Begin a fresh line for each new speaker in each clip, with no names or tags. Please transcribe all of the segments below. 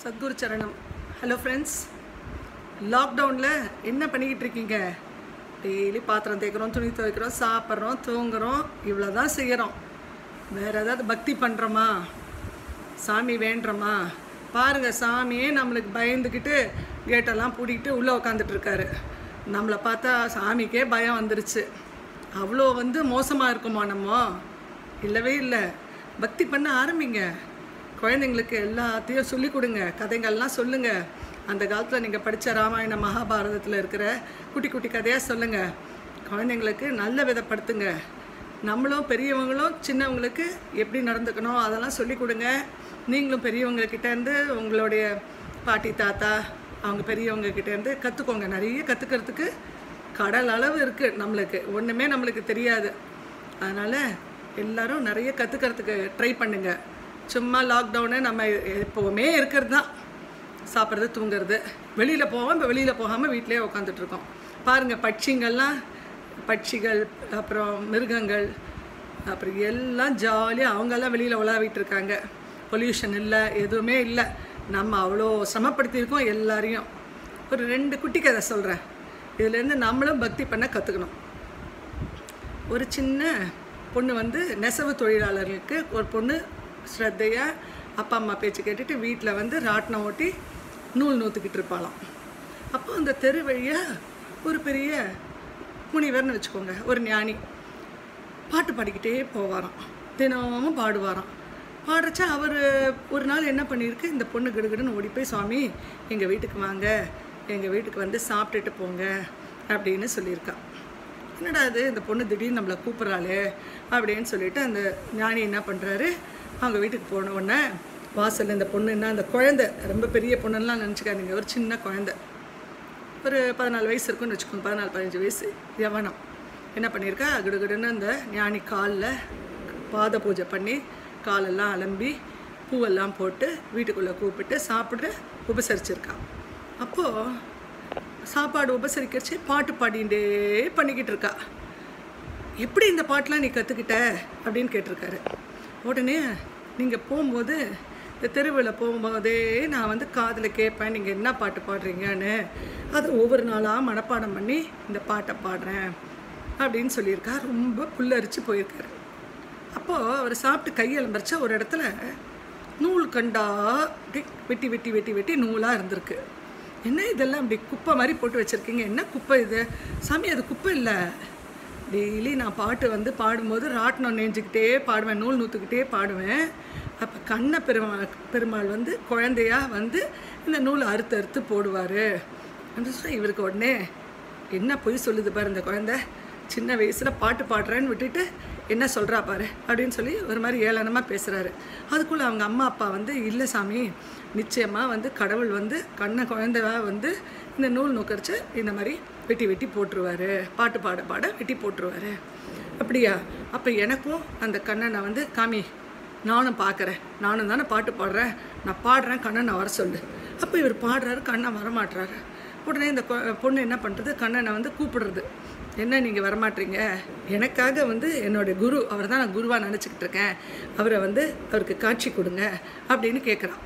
சத்குரு சரணம் hello friends லாக்டவுனில் என்ன பண்ணிக்கிட்டு இருக்கீங்க டெய்லி பாத்திரம் தேய்க்கிறோம் துணி துவைக்கிறோம் சாப்பிட்றோம் தூங்குறோம் இவ்வளோ தான் செய்கிறோம் வேறு ஏதாவது பக்தி பண்ணுறோமா சாமி வேண்டுறோமா பாருங்கள் சாமியே நம்மளுக்கு பயந்துக்கிட்டு கேட்டெல்லாம் பூட்டிக்கிட்டு உள்ளே உட்காந்துட்டு இருக்காரு நம்மளை பார்த்தா சாமிக்கே பயம் வந்துருச்சு அவ்வளோ வந்து மோசமாக இருக்குமா நம்ம இல்லவே இல்லை பக்தி பண்ண ஆரம்பிங்க குழந்தைங்களுக்கு எல்லாத்தையும் சொல்லிக் கொடுங்க கதைகள்லாம் சொல்லுங்கள் அந்த காலத்தில் நீங்கள் படித்த ராமாயண மகாபாரதத்தில் இருக்கிற குட்டி குட்டி கதையாக சொல்லுங்கள் குழந்தைங்களுக்கு நல்ல விதப்படுத்துங்க நம்மளும் பெரியவங்களும் சின்னவங்களுக்கு எப்படி நடந்துக்கணும் அதெல்லாம் சொல்லிக் கொடுங்க நீங்களும் பெரியவங்க கிட்டேருந்து உங்களுடைய பாட்டி தாத்தா அவங்க பெரியவங்க கிட்டேருந்து கற்றுக்கோங்க நிறைய கற்றுக்கிறதுக்கு கடல் அளவு இருக்குது நம்மளுக்கு ஒன்றுமே நம்மளுக்கு தெரியாது அதனால் எல்லாரும் நிறைய கற்றுக்கிறதுக்கு ட்ரை பண்ணுங்க சும்மா லாக்டவுனு நம்ம எப்போவுமே இருக்கிறது தான் சாப்பிட்றது தூங்குறது வெளியில் போவோம் இப்போ வெளியில் போகாமல் வீட்டிலே உட்காந்துட்ருக்கோம் பாருங்கள் பட்சிங்கள்லாம் பட்சிகள் அப்புறம் மிருகங்கள் அப்புறம் எல்லாம் ஜாலியாக அவங்கெல்லாம் வெளியில் உலாவிட்டு இருக்காங்க பொல்யூஷன் இல்லை எதுவுமே இல்லை நம்ம அவ்வளோ சிரமப்படுத்தியிருக்கோம் எல்லாரையும் ஒரு ரெண்டு குட்டி கதை சொல்கிறேன் இதுலேருந்து நம்மளும் பக்தி பண்ண கற்றுக்கணும் ஒரு சின்ன பொண்ணு வந்து நெசவு தொழிலாளர்களுக்கு ஒரு பொண்ணு ஸ்ரத்தையாக அப்பா அம்மா பேச்சு கேட்டுட்டு வீட்டில் வந்து ராட்டினம் ஓட்டி நூல் நூற்றுக்கிட்டு இருப்பாளாம் அப்போ அந்த தெரு வழியாக ஒரு பெரிய முனிவர்னு வச்சுக்கோங்க ஒரு ஞானி பாட்டு பாடிக்கிட்டே போவாராம் தினமும் பாடுவாராம் பாடுறச்சா அவர் ஒரு நாள் என்ன பண்ணியிருக்கு இந்த பொண்ணு கிடுகிடுன்னு ஓடி போய் சுவாமி எங்கள் வீட்டுக்கு வாங்க எங்கள் வீட்டுக்கு வந்து சாப்பிட்டுட்டு போங்க அப்படின்னு சொல்லியிருக்கா என்னடா அது இந்த பொண்ணு திடீர்னு நம்மளை கூப்பிட்றாளே அப்படின்னு சொல்லிட்டு அந்த ஞானி என்ன பண்ணுறாரு அவங்க வீட்டுக்கு போன உடனே வாசலில் இந்த பொண்ணு என்ன அந்த குழந்தை ரொம்ப பெரிய பொண்ணுலாம் நினச்சிக்காதீங்க ஒரு சின்ன குழந்தை ஒரு பதினாலு வயசு இருக்குன்னு வச்சுக்கோங்க பதினாலு பதினஞ்சு வயசு யவனம் என்ன பண்ணியிருக்கா கிடுகிடுன்னு அந்த ஞானி காலில் பாத பூஜை பண்ணி காலெல்லாம் அலம்பி பூவெல்லாம் போட்டு வீட்டுக்குள்ளே கூப்பிட்டு சாப்பிட்டு உபசரிச்சிருக்கா அப்போது சாப்பாடு உபசரிக்கிறச்சு பாட்டு பாடிண்டே பண்ணிக்கிட்டு இருக்கா எப்படி இந்த பாட்டெலாம் நீ கற்றுக்கிட்ட அப்படின்னு கேட்டிருக்காரு உடனே நீங்கள் போகும்போது இந்த தெருவில் போகும்போதே நான் வந்து காதில் கேட்பேன் நீங்கள் என்ன பாட்டு பாடுறீங்கன்னு அது ஒவ்வொரு நாளாக மனப்பாடம் பண்ணி இந்த பாட்டை பாடுறேன் அப்படின்னு சொல்லியிருக்கா ரொம்ப புல்லரிச்சு போயிருக்காரு அப்போது அவர் சாப்பிட்டு கையெழும்பரிச்சா ஒரு இடத்துல நூல் கண்டா அப்படி வெட்டி வெட்டி வெட்டி வெட்டி நூலாக இருந்திருக்கு என்ன இதெல்லாம் இப்படி குப்பை மாதிரி போட்டு வச்சுருக்கீங்க என்ன குப்பை இது சாமி அது குப்பை இல்லை டெய்லி நான் பாட்டு வந்து பாடும்போது ராட்டினம் நெஞ்சுக்கிட்டே பாடுவேன் நூல் நூற்றுக்கிட்டே பாடுவேன் அப்போ கண்ண பெருமாள் பெருமாள் வந்து குழந்தையா வந்து இந்த நூலை அறுத்து அறுத்து போடுவார் அப்படின்னு சொன்னால் இவருக்கு உடனே என்ன பொய் சொல்லுது பாரு இந்த குழந்தை சின்ன வயசில் பாட்டு பாடுறேன்னு விட்டுட்டு என்ன சொல்கிறா பாரு அப்படின்னு சொல்லி ஒரு மாதிரி ஏளனமாக பேசுகிறாரு அதுக்குள்ளே அவங்க அம்மா அப்பா வந்து இல்லை சாமி நிச்சயமாக வந்து கடவுள் வந்து கண்ணை குழந்தைவா வந்து இந்த நூல் நுக்கரிச்சு இந்த மாதிரி வெட்டி வெட்டி போட்டுருவாரு பாட்டு பாட பாட வெட்டி போட்டுருவாரு அப்படியா அப்போ எனக்கும் அந்த கண்ணனை வந்து காமி நானும் பார்க்குறேன் நானும் தானே பாட்டு பாடுறேன் நான் பாடுறேன் கண்ணனை வர சொல்லு அப்போ இவர் பாடுறாரு கண்ணன் வரமாட்டுறாரு உடனே இந்த கொ- பொண்ணு என்ன பண்ணுறது கண்ணனை வந்து கூப்பிடுறது என்ன நீங்கள் வரமாட்டீங்க எனக்காக வந்து என்னுடைய குரு அவர் தான் நான் குருவாக நினச்சிக்கிட்டு இருக்கேன் அவரை வந்து அவருக்கு காட்சி கொடுங்க அப்படின்னு கேட்குறான்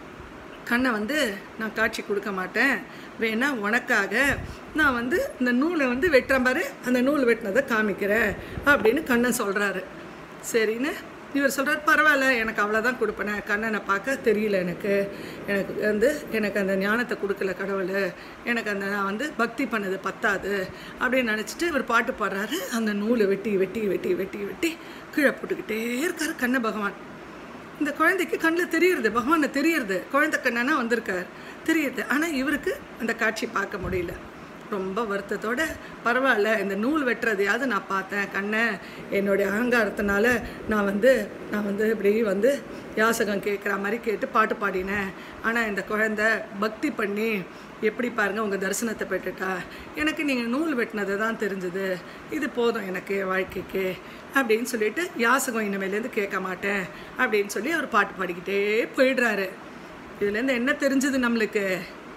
கண்ணை வந்து நான் காட்சி கொடுக்க மாட்டேன் வேணா உனக்காக நான் வந்து இந்த நூலை வந்து வெட்டுறேன் பாரு அந்த நூல் வெட்டினதை காமிக்கிறேன் அப்படின்னு கண்ணன் சொல்கிறாரு சரின்னு இவர் சொல்கிறார் பரவாயில்ல எனக்கு அவ்வளோதான் கொடுப்பேனே கண்ணனை பார்க்க தெரியல எனக்கு எனக்கு வந்து எனக்கு அந்த ஞானத்தை கொடுக்கல கடவுள் எனக்கு அந்த நான் வந்து பக்தி பண்ணது பத்தாது அப்படின்னு நினச்சிட்டு இவர் பாட்டு பாடுறாரு அந்த நூலை வெட்டி வெட்டி வெட்டி வெட்டி வெட்டி கீழே போட்டுக்கிட்டே இருக்காரு கண்ண பகவான் இந்த குழந்தைக்கு கண்ணில் தெரியுறது பகவானை தெரியுறது குழந்தை கண்ணனா வந்திருக்கார் தெரியுது ஆனால் இவருக்கு அந்த காட்சி பார்க்க முடியல ரொம்ப வருத்தத்தோட பரவாயில்ல இந்த நூல் வெட்டுறதையாவது நான் பார்த்தேன் கண்ணை என்னுடைய அகங்காரத்தினால நான் வந்து நான் வந்து இப்படி வந்து யாசகம் கேட்குற மாதிரி கேட்டு பாட்டு பாடினேன் ஆனால் இந்த குழந்தை பக்தி பண்ணி எப்படி பாருங்கள் உங்கள் தரிசனத்தை பெற்றுட்டா எனக்கு நீங்கள் நூல் வெட்டினது தான் தெரிஞ்சுது இது போதும் எனக்கு என் வாழ்க்கைக்கு அப்படின்னு சொல்லிட்டு யாசகம் இனிமேலேருந்து கேட்க மாட்டேன் அப்படின்னு சொல்லி அவர் பாட்டு பாடிக்கிட்டே போயிடுறாரு இதுலேருந்து என்ன தெரிஞ்சுது நம்மளுக்கு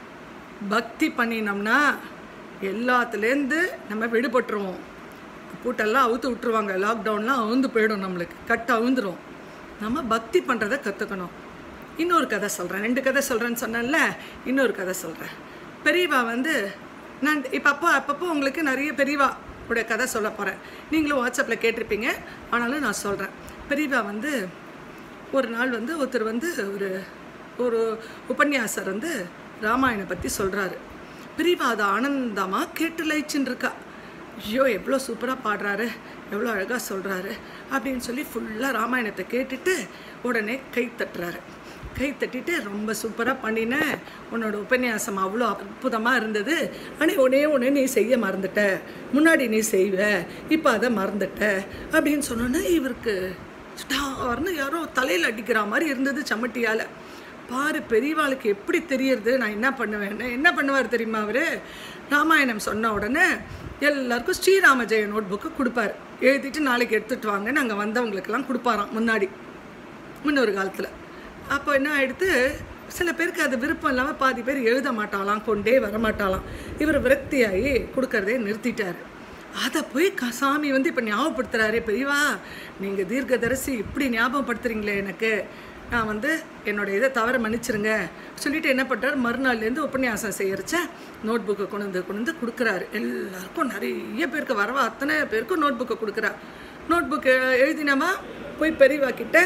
பக்தி பண்ணினோம்னா எல்லாத்துலேருந்து நம்ம விடுபட்டுருவோம் பூட்டெல்லாம் அவுத்து விட்டுருவாங்க லாக்டவுன்லாம் அவுந்து போயிடும் நம்மளுக்கு கட் அவுந்துரும் நம்ம பக்தி பண்ணுறதை கற்றுக்கணும் இன்னொரு கதை சொல்கிறேன் ரெண்டு கதை சொல்கிறேன்னு சொன்னேன்ல இன்னொரு கதை சொல்கிறேன் பெரியவா வந்து நான் இப்போ அப்போ அப்பப்போ உங்களுக்கு நிறைய பெரியவா உடைய கதை சொல்ல போகிறேன் நீங்களும் வாட்ஸ்அப்பில் கேட்டிருப்பீங்க ஆனாலும் நான் சொல்கிறேன் பெரியவா வந்து ஒரு நாள் வந்து ஒருத்தர் வந்து ஒரு ஒரு உபன்யாசர் வந்து ராமாயணம் பற்றி சொல்கிறாரு பெரியவா அதை ஆனந்தமாக கேட்டு லயிச்சுன்னு இருக்கா ஐயோ எவ்வளோ சூப்பராக பாடுறாரு எவ்வளோ அழகாக சொல்கிறாரு அப்படின்னு சொல்லி ஃபுல்லாக ராமாயணத்தை கேட்டுட்டு உடனே கை தட்டுறாரு கை தட்டிட்டு ரொம்ப சூப்பராக பண்ணின உன்னோட உபன்யாசம் அவ்வளோ அற்புதமாக இருந்தது ஆனால் உடனே ஒன்று நீ செய்ய மறந்துட்ட முன்னாடி நீ செய்வ இப்போ அதை மறந்துட்ட அப்படின்னு சொன்னோன்னே இவருக்கு ஸ்டார்னு யாரோ தலையில் அடிக்கிற மாதிரி இருந்தது சம்மட்டியால் பாரு பெரியவாளுக்கு எப்படி தெரியறது நான் என்ன பண்ணுவேன் என்ன பண்ணுவார் தெரியுமா அவர் ராமாயணம் சொன்ன உடனே எல்லாருக்கும் ஸ்ரீராம ஜெய நோட் புக்கு கொடுப்பாரு எழுதிட்டு நாளைக்கு எடுத்துகிட்டு வாங்க நாங்கள் வந்தவங்களுக்கெல்லாம் கொடுப்பாராம் முன்னாடி முன்னொரு காலத்தில் அப்போ என்ன ஆயிடுத்து சில பேருக்கு அது விருப்பம் இல்லாமல் பாதி பேர் எழுத மாட்டாளாம் கொண்டே வரமாட்டாளாம் இவர் விரக்தியாகி கொடுக்கறதே நிறுத்திட்டார் அதை போய் க சாமி வந்து இப்போ ஞாபகப்படுத்துகிறாரே பெரியவா நீங்கள் தீர்க்கதரிசி இப்படி ஞாபகப்படுத்துறீங்களே எனக்கு நான் வந்து என்னோட இதை தவற மன்னிச்சிருங்க சொல்லிட்டு என்ன பண்ணுறாரு மறுநாள்லேருந்து உபன்யாசம் செய்யறச்ச நோட் புக்கை கொண்டு வந்து கொண்டு வந்து கொடுக்குறாரு எல்லாருக்கும் நிறைய பேருக்கு வரவா அத்தனை பேருக்கும் நோட் புக்கை கொடுக்குறா நோட் புக்கு எழுதினமா போய் பெரியவா கிட்ட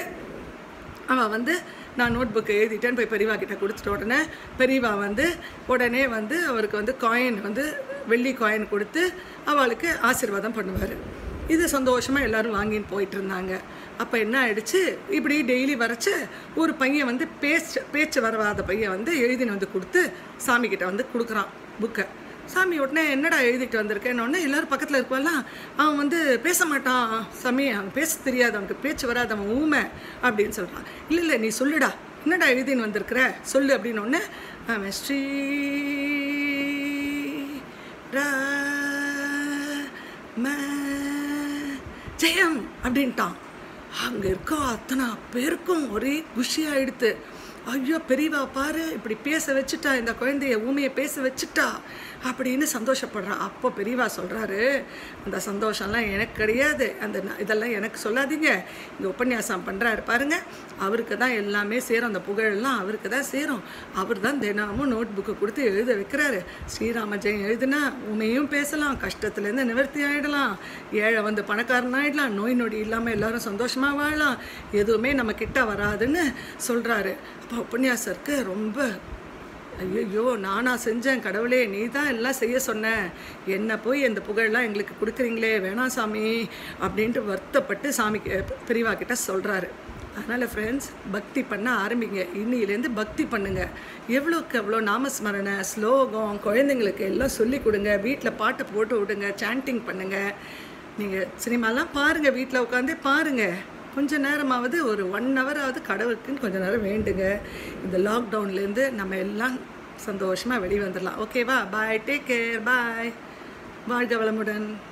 அவன் வந்து நான் நோட் புக்கு எழுதிட்டேன்னு போய் பெரியவா கிட்ட கொடுத்துட்ட உடனே பெரியவா வந்து உடனே வந்து அவருக்கு வந்து காயின் வந்து வெள்ளி காயின் கொடுத்து அவளுக்கு ஆசீர்வாதம் பண்ணுவார் இது சந்தோஷமாக எல்லாரும் வாங்கின்னு போயிட்டு இருந்தாங்க அப்போ என்ன ஆயிடுச்சு இப்படி டெய்லி வரைச்சு ஒரு பையன் வந்து பேச்சு பேச்சு வரவாத பையன் வந்து எழுதின்னு வந்து கொடுத்து சாமி கிட்ட வந்து கொடுக்குறான் புக்கை சாமி உடனே என்னடா எழுதிட்டு வந்திருக்கேன்னு உடனே எல்லாரும் பக்கத்தில் இருக்கவெல்லாம் அவன் வந்து பேச மாட்டான் சாமி அவன் பேச தெரியாது அவனுக்கு பேச்சு வராது அவன் ஊமை அப்படின்னு சொல்கிறான் இல்லை இல்லை நீ சொல்லுடா என்னடா எழுதின்னு வந்திருக்கிற சொல்லு அப்படின்னு உடனே அவன் ஸ்ரீ ரா ம ஜெயம் அப்படின்ட்டான் அங்கே இருக்க அத்தனை பேருக்கும் ஒரே குஷியாயிடுத்து ஐயோ பெரியவா பாரு இப்படி பேச வச்சுட்டா இந்த குழந்தைய ஊமையை பேச வச்சுட்டா அப்படின்னு சந்தோஷப்படுறான் அப்போ பெரியவா சொல்கிறாரு அந்த சந்தோஷம்லாம் எனக்கு கிடையாது அந்த ந- இதெல்லாம் எனக்கு சொல்லாதீங்க இந்த உபன்யாசம் பண்ணுறாரு பாருங்க அவருக்கு தான் எல்லாமே சேரும் அந்த புகழெல்லாம் அவருக்கு தான் சேரும் அவர் தான் தினமும் நோட் புக்கு கொடுத்து எழுத வைக்கிறாரு ஸ்ரீராம ஜெயம் எழுதுனா உமையும் பேசலாம் கஷ்டத்துலேருந்து நிவர்த்தி ஆகிடலாம் ஏழை வந்து பணக்காரன் ஆகிடலாம் நோய் நொடி இல்லாமல் எல்லாரும் சந்தோஷமாக வாழலாம் எதுவுமே நம்ம கிட்ட வராதுன்னு சொல்கிறாரு அப்போ உபன்யாசருக்கு ரொம்ப ஐயோ நானா செஞ்சேன் கடவுளே நீ தான் எல்லாம் செய்ய சொன்ன என்ன போய் இந்த புகழெல்லாம் எங்களுக்கு கொடுக்குறீங்களே வேணாம் சாமி அப்படின்ட்டு வருத்தப்பட்டு சாமி பெரியவா கிட்ட சொல்கிறாரு அதனால் ஃப்ரெண்ட்ஸ் பக்தி பண்ண ஆரம்பிங்க இன்னிலேருந்து பக்தி பண்ணுங்க எவ்வளோக்கு எவ்வளோ நாமஸ்மரணை ஸ்லோகம் குழந்தைங்களுக்கு எல்லாம் சொல்லி கொடுங்க வீட்டில் பாட்டு போட்டு விடுங்க சாண்டிங் பண்ணுங்க நீங்கள் சினிமாலாம் பாருங்கள் வீட்டில் உட்காந்தே பாருங்கள் கொஞ்ச நேரமாவது ஒரு ஒன் ஹவராவது கடவுளுக்குன்னு கொஞ்ச நேரம் வேண்டுங்க இந்த லாக்டவுன்லேருந்து நம்ம எல்லாம் சந்தோஷமாக வெளியே வந்துடலாம் ஓகேவா பாய் டேக் கேர் பாய் வாழ்க வளமுடன்